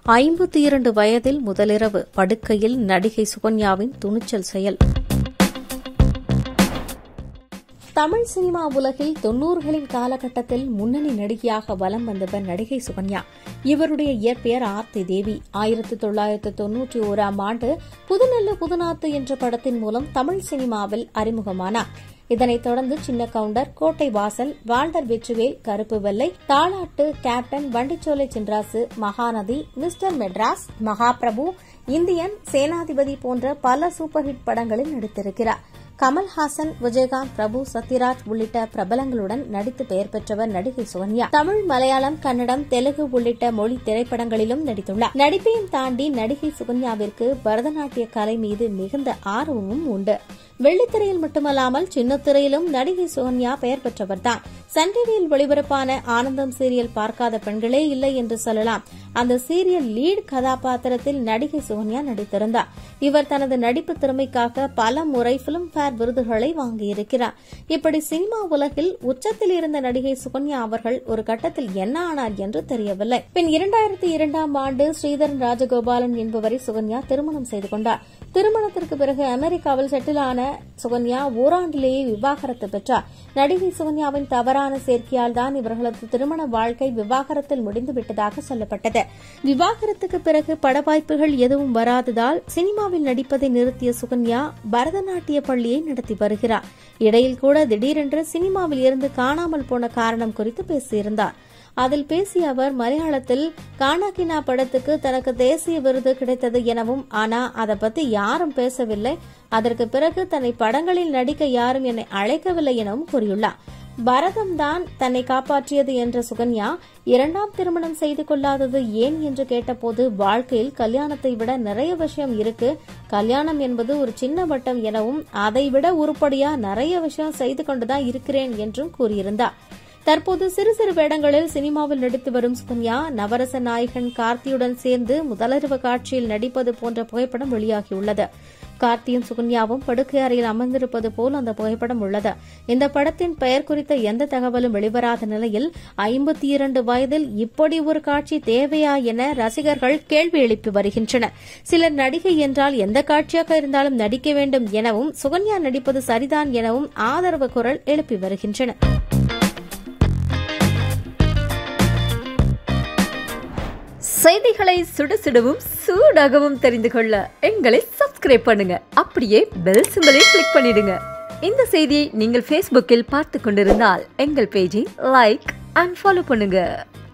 ஐம்பத்தி இரண்டு வயதில் முதலிரவு படுக்கையில் நடிகை சுகன்யாவின் துணிச்சல் செயல் தமிழ் சினிமா உலகில் தொன்னூறுகளின் காலகட்டத்தில் முன்னணி நடிகையாக வலம் வந்தவர் நடிகை சுகன்யா இவருடைய இயற்பெயர் ஆர்த்தி தேவி ஆயிரத்தி தொள்ளாயிரத்து தொன்னூற்றி ஓராம் ஆண்டு புதுநெல்லு புதுநாத்து என்ற படத்தின் மூலம் தமிழ் சினிமாவில் அறிமுகமானார் இதனைத் தொடர்ந்து சின்ன கவுண்டர் கோட்டை வாசல் Walter Vetrivel Karuppu Vellai Thalattu Captain Vandicholai Chinrasu Mahanadhi Mister Madras Mahaprabhu Indian Senathipathi போன்ற பல சூப்பர் ஹிட் படங்களில் நடித்திருக்கிறார் கமல்ஹாசன் விஜயகாந்த் பிரபு சத்யராஜ் உள்ளிட்ட பிரபலங்களுடன் நடித்து பெயர் பெற்றவர் நடிகை சுகன்யா தமிழ் மலையாளம் கன்னடம் தெலுங்கு உள்ளிட்ட மொழி திரைப்படங்களிலும் நடித்துள்ளார் நடிப்பையும் தாண்டி நடிகை சுகன்யாவிற்கு பரதநாட்டிய கலை மீது மிகுந்த ஆர்வமும் உண்டு வெள்ளித்திரையில் மட்டுமல்லாமல் சின்னத்திரையிலும் நடிகை சுகன்யா பெயர் பெற்றவர்தான் சன் டிவியில் ஒளிபரப்பான ஆனந்தம் சீரியல் பார்க்காத பெண்களே இல்லை என்று சொல்லலாம் அந்த சீரியல் லீட் கதாபாத்திரத்தில் நடிகை சுகன்யா நடித்திருந்தார் இவர் தனது நடிப்பு திறமைக்காக பல முறை பிலிம்பேர் விருதுகளை வாங்கியிருக்கிறார் இப்படி சினிமா உலகில் உச்சத்தில் இருந்த நடிகை சுகன்யா அவர்கள் ஒரு கட்டத்தில் என்ன ஆனார் என்று தெரியவில்லை பின் இரண்டாயிரத்தி இரண்டாம் ஆண்டு ஸ்ரீதரன் ராஜகோபாலன் என்பவரை சுகன்யா திருமணம் செய்து கொண்டார் திருமணத்திற்கு பிறகு அமெரிக்காவில் செட்டில் ஆன சுகன்யா ஓராண்டிலேயே விவாகரத்து பெற்றார் நடிகை சுகன்யாவின் தவறான சேர்க்கையால் தான் இவர்களது திருமண வாழ்க்கை விவாகரத்தில் முடிந்துவிட்டதாக சொல்லப்பட்டது விவாகரத்துக்கு பிறகு பட வாய்ப்புகள் எதுவும் வராததால் சினிமாவில் நடிப்பதை நிறுத்திய சுகன்யா பரதநாட்டிய பள்ளியை நடத்தி வருகிறார் இடையில் கூட திடீரென்று சினிமாவில் இருந்து காணாமல் போன காரணம் குறித்து பேசியிருந்தார் அதில் பேசிய அவர் மலையாளத்தில் கானாக்கினா படத்துக்கு தனக்கு தேசிய விருது கிடைத்தது எனவும் ஆனா அதை பத்தி யாரும் பேசவில்லை அதற்கு பிறகு தன்னை படங்களில் நடிக்க யாரும் என்னை அழைக்கவில்லை எனவும் கூறியுள்ளார் பரதம் தான் தன்னை காப்பாற்றியது என்ற சுகன்யா இரண்டாம் திருமணம் செய்து கொள்ளாதது ஏன் என்று கேட்டபோது வாழ்க்கையில் கல்யாணத்தை விட நிறைய விஷயம் இருக்கு கல்யாணம் என்பது ஒரு சின்ன வட்டம் எனவும் அதைவிட உருப்படியா நிறைய விஷயம் செய்து கொண்டுதான் இருக்கிறேன் என்றும் கூறியிருந்தார் தற்போது சிறு சிறு வேடங்களில் சினிமாவில் நடித்து வரும் சுகன்யா நவரச நாயகன் கார்த்தியுடன் சேர்ந்து முதலிரவு காட்சியில் நடிப்பது போன்ற புகைப்படம் வெளியாகியுள்ளது கார்த்தியும் சுகன்யாவும் படுக்கை அறையில் அமர்ந்திருப்பது போல் அந்த புகைப்படம் உள்ளது இந்த படத்தின் பெயர் குறித்த எந்த தகவலும் வெளிவராத நிலையில் ஐம்பத்தி இரண்டு வயதில் இப்படி ஒரு காட்சி தேவையா என ரசிகர்கள் கேள்வி எழுப்பி வருகின்றனர் சிலர் நடிகை என்றால் எந்த காட்சியாக இருந்தாலும் நடிக்க வேண்டும் எனவும் சுகன்யா நடிப்பது சரிதான் எனவும் ஆதரவு குரல் எழுப்பி வருகின்றனர் செய்திகளை சுட சுடவும் சூடாகவும் தெரிந்து கொள்ள எங்களை சப்ஸ்கிரைப் பண்ணுங்க அப்படியே பெல் சிம்பலை கிளிக் பண்ணிடுங்க இந்த செய்தியை நீங்கள் ஃபேஸ்புக்கில் பார்த்து கொண்டிருந்தால் எங்கள் பேஜை லைக் அண்ட் ஃபாலோ பண்ணுங்க